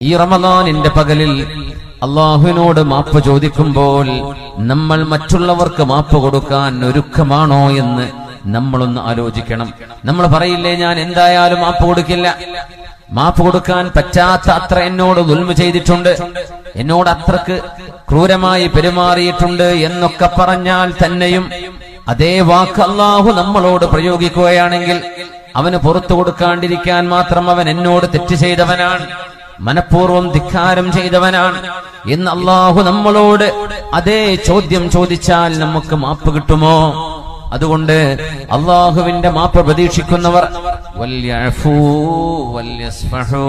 ഈ റമദാനിന്റെ പകലിൽ അള്ളാഹുവിനോട് മാപ്പ് ചോദിക്കുമ്പോൾ നമ്മൾ മറ്റുള്ളവർക്ക് മാപ്പ് കൊടുക്കാൻ ഒരുക്കമാണോ എന്ന് നമ്മളൊന്ന് ആലോചിക്കണം നമ്മൾ പറയില്ലേ ഞാൻ എന്തായാലും മാപ്പ് കൊടുക്കില്ല മാപ്പ് കൊടുക്കാൻ പറ്റാത്ത അത്ര എന്നോട് ദുൽമ ചെയ്തിട്ടുണ്ട് എന്നോട് അത്രക്ക് ക്രൂരമായി പെരുമാറിയിട്ടുണ്ട് എന്നൊക്കെ പറഞ്ഞാൽ തന്നെയും അതേ വാക്ക് അള്ളാഹു നമ്മളോട് പ്രയോഗിക്കുകയാണെങ്കിൽ അവന് പുറത്തു കൊടുക്കാണ്ടിരിക്കാൻ മാത്രം അവൻ എന്നോട് തെറ്റ് ചെയ്തവനാണ് മനഃപൂർവ്വം ധിക്കാരം ചെയ്തവനാണ് എന്ന് അള്ളാഹു നമ്മളോട് അതേ ചോദ്യം ചോദിച്ചാൽ നമുക്ക് മാപ്പ് കിട്ടുമോ അതുകൊണ്ട് അള്ളാഹുവിന്റെ മാപ്പ് പ്രതീക്ഷിക്കുന്നവർ വല്യഅഫൂ വല്യസ്ഫഹൂ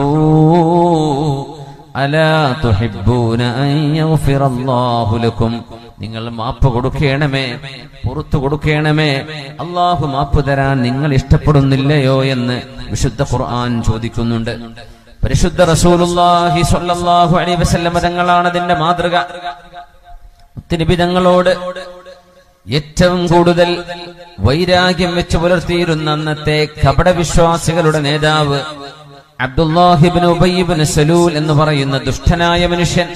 അലാ തുഹിബ്ബൂന അൻ യഗ്ഫിറല്ലാഹു ലക്കും നിങ്ങൾ മാപ്പ് കൊടുക്കണമേ പുറത്തു കൊടുക്കണമേ അള്ളാഹു മാപ്പ് തരാൻ നിങ്ങൾ ഇഷ്ടപ്പെടുന്നില്ലയോ എന്ന് വിശുദ്ധ ഖുർആൻ ചോദിക്കുന്നുണ്ട് പരിശുദ്ധ റസൂലുള്ളാഹി സ്വല്ലല്ലാഹു അലൈഹി വസല്ലമ തങ്ങളാണ് അതിന്റെ മാതൃക മുത്തുനബി തങ്ങളോട് ഏറ്റവും കൂടുതൽ വൈരാഗ്യം വെച്ച് പുലർത്തിയിരുന്ന അന്നത്തെ കപടവിശ്വാസികളുടെ നേതാവ് അബ്ദുല്ലാഹിബിൻ ഉബയ്യബിൻ സലൂൽ എന്ന് പറയുന്ന ദുഷ്ടനായ മനുഷ്യൻ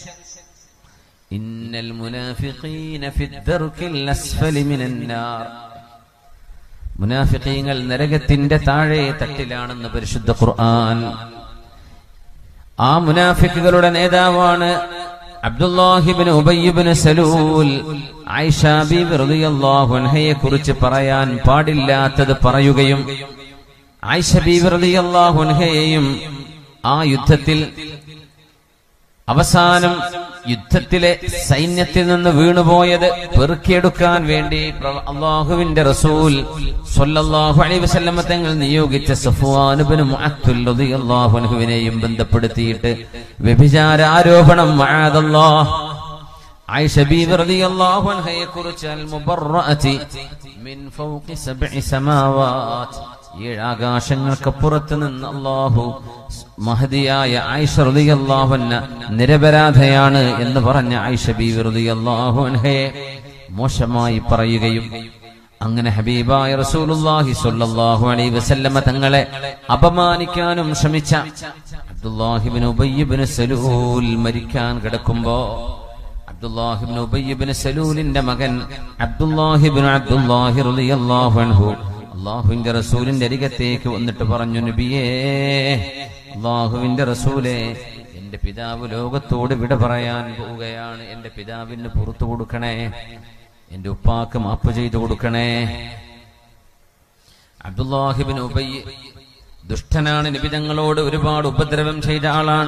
ഇന്നൽ മുനാഫിഖീന ഫിദ്ദർക്കിൽ അസ്ഫലി മിനന്നാർ മുനാഫിഖീങ്ങൾ നരകത്തിന്റെ താഴെ തട്ടിലാണെന്ന് പരിശുദ്ധ ഖുർആൻ ആ മുനാഫിക്കുകളുടെ നേതാവാണ് അബ്ദുല്ലാഹിബിൻ ഉബയ്യബിൻ സലൂൽ ആയിഷ ബീബി റളിയല്ലാഹു അൻഹയെ കുറിച്ച് പറയാൻ പാടില്ലാത്തത് പറയുകയും ആയിഷ ബീബി റളിയല്ലാഹു അൻഹയെയും ആ യുദ്ധത്തിൽ അവസാനം യുദ്ധത്തിലെ സൈന്യത്തിൽ നിന്ന് വീണുപോയത് പെറുക്കിയെടുക്കാൻ വേണ്ടി പ്ര- അള്ളാഹുവിന്റെ റസൂൽ സ്വല്ലല്ലാഹു അലൈഹി വസല്ലമ തങ്ങൾ നിയോഗിച്ച സഫ്വാൻ ഇബ്നു മുഅത്തുൽ റളിയല്ലാഹു അൻഹുവിനെയും ബന്ധപ്പെടുത്തിയിട്ട് വ്യഭിചാര ആരോപണം മഅദല്ലാഹ് ആയിഷ ബീവി റളിയല്ലാഹു അൻഹയെ കുറിച്ച് അൽ മുബറഅതി മിൻ ഫൗഖി സബ്ഇ സമാവാത് ഏഴ് ആകാശങ്ങൾക്കപ്പുറത്ത് നിന്ന് അള്ളാഹു മഹദിയായ ആയിഷ റളിയല്ലാഹു അൻഹ നിരപരാധയാണ് എന്ന് പറഞ്ഞ ആയിഷ ബീവി റളിയല്ലാഹു അൻഹയെ മോശമായി പറയുകയും അങ്ങനെ ഹബീബായ റസൂലുള്ളാഹി സ്വല്ലല്ലാഹു അലൈഹി വസല്ലമ തങ്ങളെ അപമാനിക്കാനും ശ്രമിച്ച അബ്ദുല്ലാഹിബ്നു ഉബയ്യബ്നു സലൂൽ മരിക്കാൻ കിടക്കുമ്പോ അബ്ദുല്ലാഹിബ്നു ഉബയ്യബ്നു സലൂലിന്റെ മകൻ അബ്ദുല്ലാഹിബ്നു അബ്ദുല്ലാഹി റളിയല്ലാഹു അൻഹു അള്ളാഹുവിന്റെ റസൂലിന്റെ അരികത്തേക്ക് വന്നിട്ട് പറഞ്ഞു നബിയേ അള്ളാഹുവിന്റെ റസൂലേ എന്റെ പിതാവ് ലോകത്തോട് വിട പറയാൻ പോവുകയാണ് എന്റെ പിതാവിന് പുറത്തു കൊടുക്കണേ എന്റെ ഉപ്പാക്ക് മാപ്പ് ചെയ്തു കൊടുക്കണേ അബ്ദുല്ലാഹിബിൻ ഉബൈ ദുഷ്ടനാണ് നിബിതങ്ങളോട് ഒരുപാട് ഉപദ്രവം ചെയ്ത ആളാണ്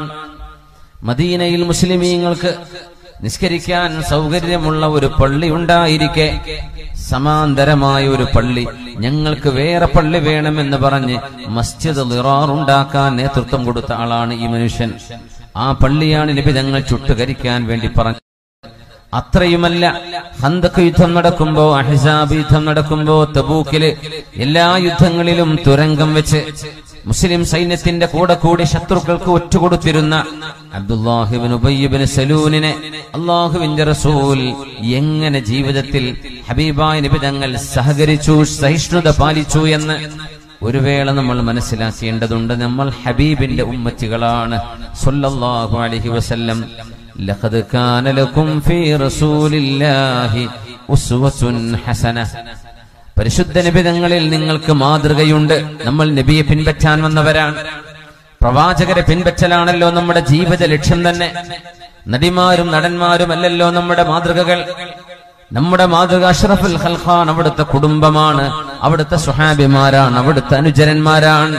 മദീനയിൽ മുസ്ലിമീങ്ങൾക്ക് നിസ്കരിക്കാൻ സൗകര്യമുള്ള ഒരു പള്ളി ഉണ്ടായിരിക്കെ സമാന്തരമായ ഒരു പള്ളി ഞങ്ങൾക്ക് വേറെ പള്ളി വേണമെന്ന് പറഞ്ഞ് മസ്ജിദ് ലിറാർ ഉണ്ടാക്കാൻ നേതൃത്വം കൊടുത്ത ആളാണ് ഈ മനുഷ്യൻ ആ പള്ളിയാണ് നിബിതങ്ങൾ ചുട്ടുകരിക്കാൻ വേണ്ടി പറഞ്ഞു അത്രയുമല്ല ഹന്തക്ക് യുദ്ധം നടക്കുമ്പോ അഹിസാബ് യുദ്ധം നടക്കുമ്പോ തബൂക്കില് എല്ലാ യുദ്ധങ്ങളിലും തുരങ്കം വെച്ച് മുസ്ലിം സൈന്യത്തിന്റെ കൂടെ കൂടി ശത്രുക്കൾക്ക് ഒറ്റുകൊടുത്തിരുന്ന അബ്ദുല്ലാഹിബിൻ ഉബയ്യബിൻ സലൂനിനെ അള്ളാഹുവിന്റെ റസൂൽ എങ്ങനെ ജീവിതത്തിൽ ഹബീബായ നിബിതങ്ങൾ സഹകരിച്ചു സഹിഷ്ണുത പാലിച്ചു എന്ന് ഒരു വേള നമ്മൾ മനസ്സിലാക്കേണ്ടതുണ്ട് നമ്മൾ ഹബീബിന്റെ ഉമ്മത്തികളാണ് സല്ലല്ലാഹു അലൈഹി വസല്ലം ലഖദ് കാന ലക്കും ഫീ റസൂലില്ലാഹി ഉസ്വത്തുൻ ഹസന പരിശുദ്ധ നിബിതങ്ങളിൽ നിങ്ങൾക്ക് മാതൃകയുണ്ട് നമ്മൾ നബിയെ പിൻപറ്റാൻ വന്നവരാണ് പ്രവാചകരെ പിൻപറ്റലാണല്ലോ നമ്മുടെ ജീവിത ലക്ഷ്യം തന്നെ നടിമാരും നടന്മാരും അല്ലല്ലോ നമ്മുടെ മാതൃകകൾ നമ്മുടെ മാതൃക അഷ്റഫുൽ ഖൽഖാൻ അവിടുത്തെ കുടുംബമാണ് അവിടുത്തെ സുഹാബിമാരാണ് അവിടുത്തെ അനുചരന്മാരാണ്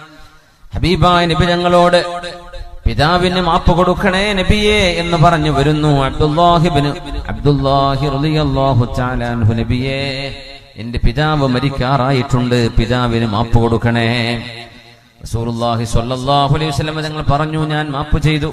ഹബീബായ നബി ഞങ്ങളോട് പിതാവിന് മാപ്പ് കൊടുക്കണേ നബിയേ എന്ന് പറഞ്ഞു വരുന്നു അബ്ദുല്ലാഹിബിന് അബ്ദുല്ലാഹി റളിയല്ലാഹു തആല അൻഹു നബിയേ എന്റെ പിതാവ് മരിക്കാറായിട്ടുണ്ട് പിതാവിന് മാപ്പ് കൊടുക്കണേ റസൂലുള്ളാഹി സ്വല്ലല്ലാഹു അലൈഹി വസല്ലം തങ്ങൾ പറഞ്ഞു ഞാൻ മാപ്പ് ചെയ്തു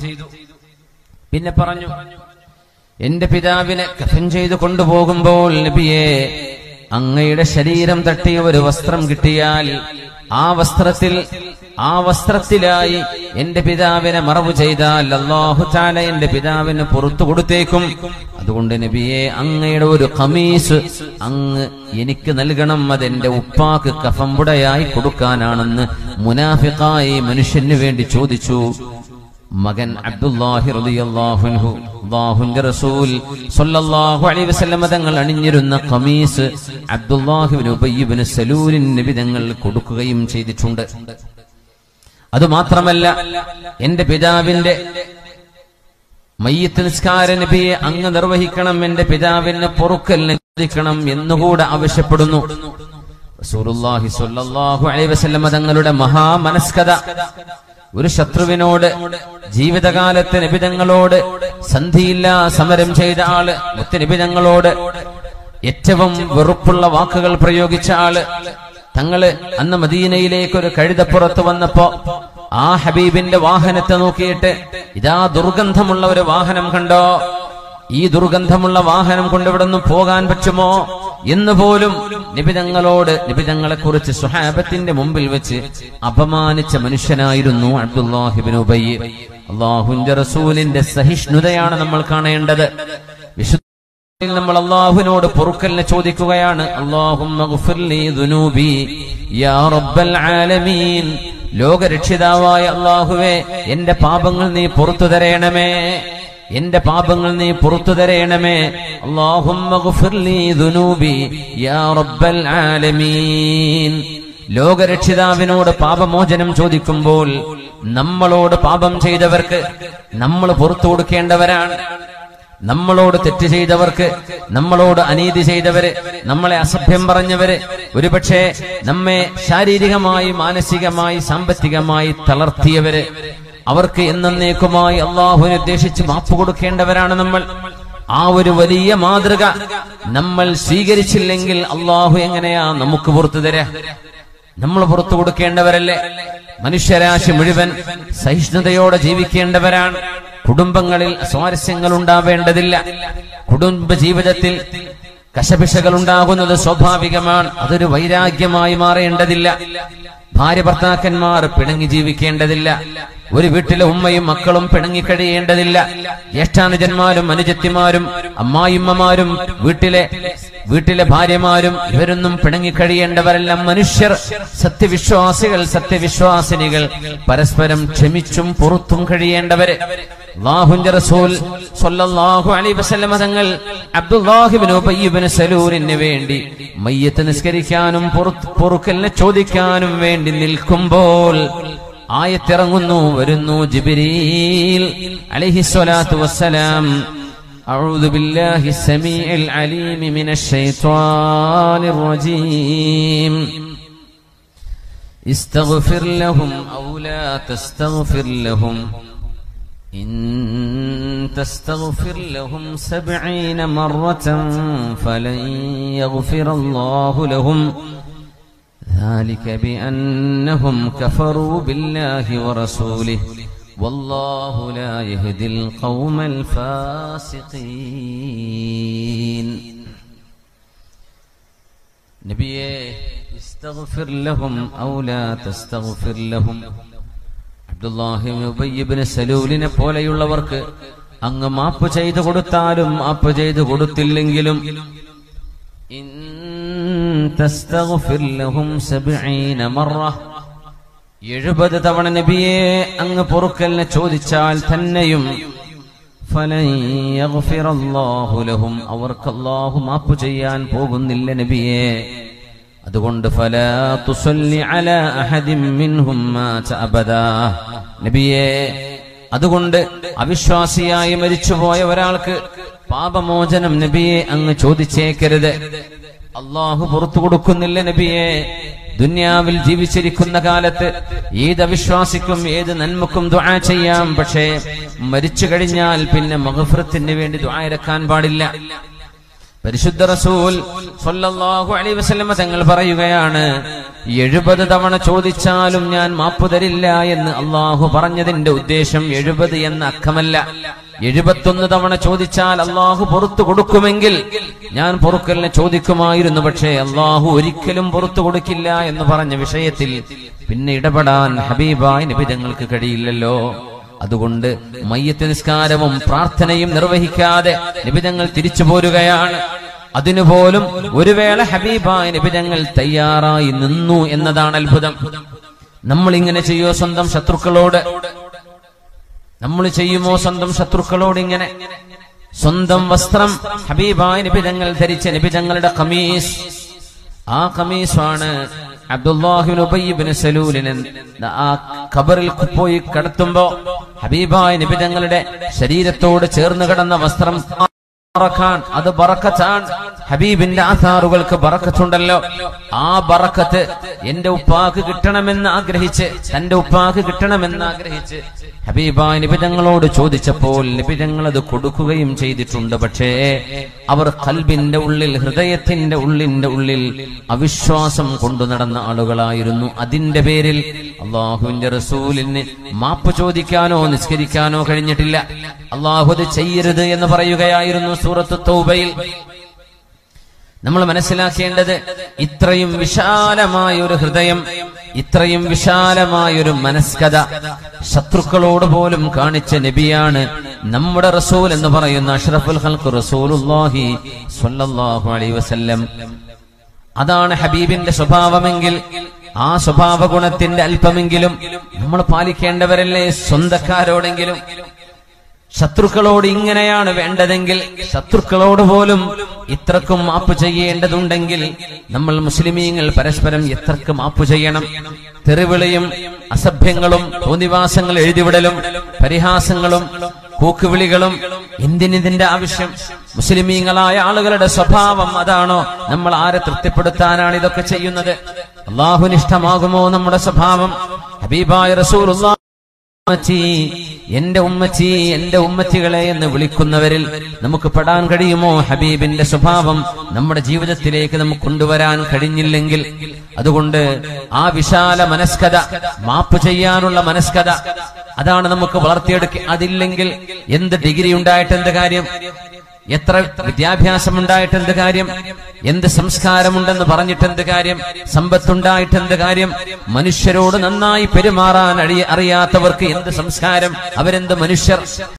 പിന്നെ പറഞ്ഞു എന്റെ പിതാവിനെ കഫൻ ചെയ്ത് കൊണ്ടുപോകുമ്പോൾ നബിയെ അങ്ങയുടെ ശരീരം തട്ടിയ ഒരു വസ്ത്രം കിട്ടിയാൽ ആ വസ്ത്രത്തിൽ ആ വസ്ത്രത്തിലായി എന്റെ പിതാവിനെ മറവ് ചെയ്താൽ അള്ളാഹു താല എന്റെ പിതാവിന് പുറത്തു കൊടുത്തേക്കും അതുകൊണ്ട് നബിയെ അങ്ങയുടെ ഒരു ഖമീസ് അങ്ങ് എനിക്ക് നൽകണം അതെന്റെ ഉപ്പാക്ക് കഫമ്പുടയായി കൊടുക്കാനാണെന്ന് മുനാഫിക്കായി മനുഷ്യന് വേണ്ടി ചോദിച്ചു മകൻ അബ്ദുല്ലാഹി റളിയല്ലാഹു അൻഹു അല്ലാഹുവിന്റെ റസൂൽ സ്വല്ലല്ലാഹു അലൈഹി വസല്ലം തങ്ങൾ അണിഞ്ഞിരുന്ന ഖമീസ് അബ്ദുല്ലാഹി ഇബ്നു ഉബയ്യ് ഇബ്നു സലൂലിൻ നബി തങ്ങൾ കൊടുക്കുകയും ചെയ്തിട്ടുണ്ട് അതുമാത്രമല്ല എന്റെ പിതാവിന്റെ മയ്യത്ത് നിസ്കാര നബിയെ അങ്ങ് നിർവഹിക്കണം എന്റെ പിതാവിന് പൊറുക്കലിന് ചോദിക്കണം എന്നുകൂടെ ആവശ്യപ്പെടുന്നു റസൂലുള്ളാഹി സ്വല്ലല്ലാഹു അലൈഹി വസല്ലം തങ്ങളുടെ മഹാമനസ്കത ഒരു ശത്രുവിനോട് ജീവിതകാലത്ത് നിബിതങ്ങളോട് സന്ധിയില്ലാ സമരം ചെയ്ത ആള് മുത്തനിബിതങ്ങളോട് ഏറ്റവും വെറുപ്പുള്ള വാക്കുകൾ പ്രയോഗിച്ച ആള് തങ്ങള് അന്ന് മദീനയിലേക്ക് ഒരു കഴുതപ്പുറത്ത് വന്നപ്പോ ആ ഹബീബിന്റെ വാഹനത്തെ നോക്കിയിട്ട് ഇതാ ദുർഗന്ധമുള്ള ഒരു വാഹനം കണ്ടോ ഈ ദുർഗന്ധമുള്ള വാഹനം കൊണ്ട് ഇവിടെ നിന്ന് പോകാൻ പറ്റുമോ എന്ന് പോലും നിബിതങ്ങളോട് നിബിതങ്ങളെ കുറിച്ച് സുഹാബത്തിന്റെ മുമ്പിൽ വെച്ച് അപമാനിച്ച മനുഷ്യനായിരുന്നു അബ്ദുല്ലാഹിബിൻ ഉബയ്യ് അള്ളാഹുന്റെ റസൂലിന്റെ സഹിഷ്ണുതയാണ് നമ്മൾ കാണേണ്ടത് വിശുദ്ധ നമ്മൾ അള്ളാഹുവിനോട് പൊറുക്കലിനെ ചോദിക്കുകയാണ് ആലമീൻ ലോകരക്ഷിതാവായ അള്ളാഹുവേ എന്റെ പാപങ്ങൾ നീ പുറത്തു തരയണമേ എന്റെ പാപങ്ങൾ നീ പുറത്തു തരയണമേ ആലമീൻ ലോകരക്ഷിതാവിനോട് പാപമോചനം ചോദിക്കുമ്പോൾ നമ്മളോട് പാപം ചെയ്തവർക്ക് നമ്മൾ പുറത്തു കൊടുക്കേണ്ടവരാണ് നമ്മളോട് തെറ്റ് ചെയ്തവർക്ക് നമ്മളോട് അനീതി ചെയ്തവര് നമ്മളെ അസഭ്യം പറഞ്ഞവര് ഒരുപക്ഷെ നമ്മെ ശാരീരികമായി മാനസികമായി സാമ്പത്തികമായി തളർത്തിയവര് അവർക്ക് എന്നേക്കുമായി അള്ളാഹുവിനെ ഉദ്ദേശിച്ച് മാപ്പ് കൊടുക്കേണ്ടവരാണ് നമ്മൾ ആ ഒരു വലിയ മാതൃക നമ്മൾ സ്വീകരിച്ചില്ലെങ്കിൽ അള്ളാഹു എങ്ങനെയാ നമുക്ക് പുറത്തു തരാ നമ്മൾ പുറത്തു കൊടുക്കേണ്ടവരല്ലേ മനുഷ്യരാശി മുഴുവൻ സഹിഷ്ണുതയോടെ ജീവിക്കേണ്ടവരാണ് കുടുംബങ്ങളിൽ സ്വാരസ്യങ്ങൾ ഉണ്ടാവേണ്ടതില്ല കുടുംബ ജീവിതത്തിൽ കശപിശകൾ ഉണ്ടാകുന്നത് സ്വാഭാവികമാണ് അതൊരു വൈരാഗ്യമായി മാറേണ്ടതില്ല ഭാര്യ ഭർത്താക്കന്മാർ പിണങ്ങി ജീവിക്കേണ്ടതില്ല ഒരു വീട്ടിലെ ഉമ്മയും മക്കളും പിണങ്ങിക്കഴിയേണ്ടതില്ല ജ്യേഷ്ഠാനുജന്മാരും അനുജത്തിമാരും അമ്മായിമ്മമാരും വീട്ടിലെ വീട്ടിലെ ഭാര്യമാരും ഇവരൊന്നും പിണങ്ങിക്കഴിയേണ്ടവരെല്ലാം മനുഷ്യർ സത്യവിശ്വാസികൾ സത്യവിശ്വാസിനികൾ പരസ്പരം ക്ഷമിച്ചും പുറത്തും കഴിയേണ്ടവര് അല്ലാഹുവിന്റെ റസൂൽ സ്വല്ലല്ലാഹു അലൈഹി വസല്ലമ തങ്ങൾ അബ്ദുല്ലാഹിബ്നു ഉബയ്യിബ്നു സലൂലിന് വേണ്ടി മയ്യത്ത് നിസ്കരിക്കാനും പൊറുക്കലിനെ ചോദിക്കാനും വേണ്ടി നിൽക്കുമ്പോൾ ആയത്തിറങ്ങുന്നു വരുന്നു ജിബ്രീൽ അലൈഹിസ്സലാത്തു വസ്സലാം أعوذ بالله السميع العليم من الشيطان الرجيم استغفر لهم أو لا تستغفر لهم إن تستغفر لهم سبعين مرة فلن يغفر الله لهم ذلك بأنهم كفروا بالله ورسوله والله لا يهدي القوم الفاسقين نبيه استغفر لهم أو لا تستغفر لهم അബ്ദുല്ലാഹിബിന് സലൂലിനെ പോലെയുള്ളവർക്ക് അങ്ങ് മാപ്പ് ചെയ്തു കൊടുത്താലും മാപ്പ് ചെയ്തു കൊടുത്തില്ലെങ്കിലും ഇൻ തസ്തഗ്ഫിർ ലഹും സബ്ഈന മറ എഴുപത് തവണ നബിയെ അങ്ങ് പൊറുക്കലിനെ ചോദിച്ചാൽ തന്നെയും ഫലൻ യഗ്ഫിറല്ലാഹു ലഹും അവർക്ക് അല്ലാഹു മാപ്പ് ചെയ്യാൻ പോകുന്നില്ല നബിയെ അതുകൊണ്ട് ഫലാ തുസല്ലി അലാ അഹദിൻ മിൻഹും മാത അബദാ നബിയെ അതുകൊണ്ട് അവിശ്വാസിയായി മരിച്ചുപോയ ഒരാൾക്ക് പാപമോചനം നബിയെ അങ്ങ് ചോദിച്ചേക്കരുത് അള്ളാഹു പുറത്തു കൊടുക്കുന്നില്ല നബിയെ ദുന്യാവിൽ ജീവിച്ചിരിക്കുന്ന കാലത്ത് ഏത് അവിശ്വാസിക്കും ഏത് നന്മക്കും ദുആ ചെയ്യാം പക്ഷേ മരിച്ചു കഴിഞ്ഞാൽ പിന്നെ മഹഫ്രത്തിന് വേണ്ടി ദുആ ഇറക്കാൻ പാടില്ല പരിശുദ്ധ റസൂൽ സല്ലല്ലാഹു അലൈഹി വസല്ലമ തങ്ങൾ പറയുകയാണ് എഴുപത് തവണ ചോദിച്ചാലും ഞാൻ മാപ്പ് തരില്ല എന്ന് അള്ളാഹു പറഞ്ഞതിന്റെ ഉദ്ദേശം എഴുപത് എന്ന അക്കമല്ല എഴുപത്തൊന്ന് തവണ ചോദിച്ചാൽ അള്ളാഹു പുറത്തു കൊടുക്കുമെങ്കിൽ ഞാൻ പൊറുക്കലിനെ ചോദിക്കുമായിരുന്നു പക്ഷേ അള്ളാഹു ഒരിക്കലും പുറത്തു കൊടുക്കില്ല എന്ന് പറഞ്ഞ വിഷയത്തിൽ പിന്നെ ഇടപെടാൻ ഹബീബായ നിബിതങ്ങൾക്ക് കഴിയില്ലല്ലോ അതുകൊണ്ട് മയ്യത്ത് നിസ്കാരവും പ്രാർത്ഥനയും നിർവഹിക്കാതെ നിബിതങ്ങൾ തിരിച്ചു പോരുകയാണ് അതിനുപോലും ഒരു വേള ഹബീബായ നിബിതങ്ങൾ തയ്യാറായി നിന്നു എന്നതാണ് അത്ഭുതം നമ്മൾ ഇങ്ങനെ ചെയ്യോ സ്വന്തം ശത്രുക്കളോട് നമ്മൾ ചെയ്യുമോ സ്വന്തം ശത്രുക്കളോട് ഇങ്ങനെ സ്വന്തം വസ്ത്രം ഹബീബായ നിബിതങ്ങൾ ധരിച്ച നിബിതങ്ങളുടെ കമീസ് ആ കമീസാണ് അബ്ദുല്ലാഹിബിൻ ഉബയ്യബിന് സലൂലിന് ആ ഖബറിൽ പോയി കിടത്തുമ്പോ ഹബീബായ നിബിതങ്ങളുടെ ശരീരത്തോട് ചേർന്ന് കിടന്ന വസ്ത്രം ബറക്കാൻ അത് ബറക്കത്താൻ ഹബീബിന്റെ ആധാറുകൾക്ക് ബറക്കത്തുണ്ടല്ലോ ആ ബറക്കത്ത് എന്റെ ഉപ്പാക്ക് കിട്ടണമെന്ന് ആഗ്രഹിച്ച് തന്റെ ഉപ്പാക്ക് കിട്ടണമെന്ന് ആഗ്രഹിച്ച് ഹബീബായ നിബിതങ്ങളോട് ചോദിച്ചപ്പോൾ നിബിതങ്ങൾ അത് കൊടുക്കുകയും ചെയ്തിട്ടുണ്ട് പക്ഷേ അവർ കൽബിന്റെ ഉള്ളിൽ ഹൃദയത്തിന്റെ ഉള്ളിന്റെ ഉള്ളിൽ അവിശ്വാസം കൊണ്ടു നടന്ന ആളുകളായിരുന്നു അതിന്റെ പേരിൽ അള്ളാഹുവിന്റെ റസൂലിന് മാപ്പ് ചോദിക്കാനോ നിസ്കരിക്കാനോ കഴിഞ്ഞിട്ടില്ല അള്ളാഹു അത് ചെയ്യരുത് എന്ന് പറയുകയായിരുന്നു സൂറത്ത് തൗബയിൽ നമ്മൾ മനസ്സിലാക്കേണ്ടത് ഇത്രയും വിശാലമായ ഒരു ഹൃദയം ഇത്രയും വിശാലമായ ഒരു മനസ്കത ശത്രുക്കളോട് പോലും കാണിച്ച നബിയാണ് നമ്മുടെ റസൂൽ എന്ന് പറയുന്ന അഷ്റഫുൽ ഹൽക്ക് റസൂലുല്ലാഹി സ്വല്ലല്ലാഹു അലൈഹി വസല്ലം അതാണ് ഹബീബിന്റെ സ്വഭാവമെങ്കിൽ ആ സ്വഭാവ ഗുണത്തിന്റെ അല്പമെങ്കിലും നമ്മൾ പാലിക്കേണ്ടവരല്ലേ സ്വന്തക്കാരോടെങ്കിലും ശത്രുക്കളോട് ഇങ്ങനെയാണ് വേണ്ടതെങ്കിൽ ശത്രുക്കളോട് പോലും ഇത്രക്കും മാപ്പ് ചെയ്യേണ്ടതുണ്ടെങ്കിൽ നമ്മൾ മുസ്ലിമീങ്ങൾ പരസ്പരം എത്രക്ക് മാപ്പ് ചെയ്യണം തെറിവിളിയും അസഭ്യങ്ങളും തോന്നിവാസങ്ങൾ എഴുതിവിടലും പരിഹാസങ്ങളും കൂക്കുവിളികളും എന്തിനിതിന്റെ ആവശ്യം മുസ്ലിമീങ്ങളായ ആളുകളുടെ സ്വഭാവം അതാണോ നമ്മൾ ആരെ തൃപ്തിപ്പെടുത്താനാണ് ഇതൊക്കെ ചെയ്യുന്നത് അള്ളാഹുനിഷ്ഠമാകുമോ നമ്മുടെ സ്വഭാവം ഹബീബായ റസൂൽ ഉമ്മച്ചി എന്റെ ഉമ്മച്ചി എന്റെ ഉമ്മച്ചികളെ എന്ന് വിളിക്കുന്നവരിൽ നമുക്ക് പെടാൻ കഴിയുമോ ഹബീബിന്റെ സ്വഭാവം നമ്മുടെ ജീവിതത്തിലേക്ക് നമുക്ക് കൊണ്ടുവരാൻ കഴിഞ്ഞില്ലെങ്കിൽ അതുകൊണ്ട് ആ വിശാല മനസ്കത മാപ്പ് ചെയ്യാനുള്ള മനസ്കത അതാണ് നമുക്ക് വളർത്തിയെടുക്കുക അതില്ലെങ്കിൽ എന്ത് ഡിഗ്രി ഉണ്ടായിട്ട് എന്ത് കാര്യം എത്ര വിദ്യാഭ്യാസം ഉണ്ടായിട്ട് എന്ത് കാര്യം എന്ത് സംസ്കാരമുണ്ടെന്ന് പറഞ്ഞിട്ട് എന്ത് കാര്യം സമ്പത്തുണ്ടായിട്ട് എന്ത് കാര്യം മനുഷ്യരോട് നന്നായി പെരുമാറാൻ അറിയാത്തവർക്ക് എന്ത് സംസ്കാരം അവരെന്ത് മനുഷ്യർ